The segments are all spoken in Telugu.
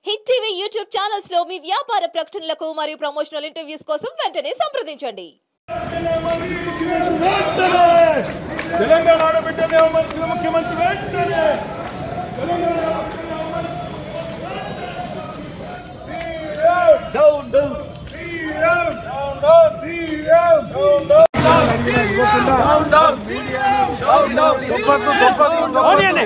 హిట్ టీవీ యూట్యూబ్ ఛానల్స్ లో మీ వ్యాపార ప్రకటనలకు మరియు ప్రమోషనల్ ఇంటర్వ్యూస్ కోసం వెంటనే సంప్రదించండి తెలంగాణ ఆడబిడ్డనే అమర్చిన ముఖ్యమంత్రి వెంటనే down down down down down down down down దొబ్బద్దు దొబ్బద్దు దొబ్బద్దు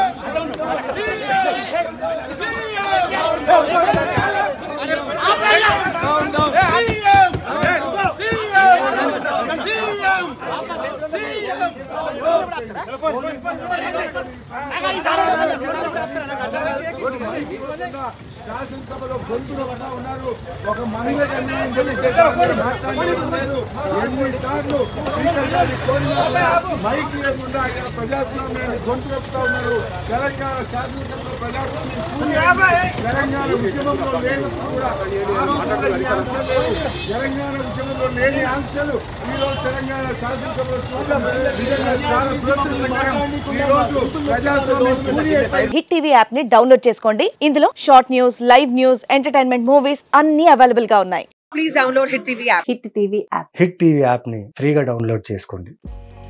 శాసనసభలో గొంతులు పడ్డా ఉన్నారు ఒక మహిళకు అన్యాయం జరిగితే ఎవరు మాట్లాడడం లేదు ఎన్నిసార్లు స్పీకర్ గారిని కోరినా కూడా మైక్ లేకుండా ఇక్కడ ప్రజాస్వామ్యాన్ని గొంతు వస్తూ ఉన్నారు తెలంగాణ శాసనసభలో ప్రజాస్వామ్యం కూలి తెలంగాణ ఉద్యమంలో లేనప్పుడు కూడా ఆ రోజు కూడా ఈ ఆంక్షలు లేవు తెలంగాణ ఉద్యమంలో లేని ఆంక్షలు ఈ రోజు తెలంగాణ శాసనసభలో చూడడం నిజంగా చాలా దురదృష్టకరం ఈ రోజు ప్రజాస్వామ్యం కూలి అయిపోయింది. హిట్ టీవీ యాప్ ని డౌన్లోడ్ చేసుకోండి ఇందులో short news live news entertainment movies అన్ని అవైలబుల్ గా ఉన్నాయి please download Hit TV app. Hit TV app Hit TV యాప్ని ఫ్రీగా డౌన్లోడ్ చేసుకోండి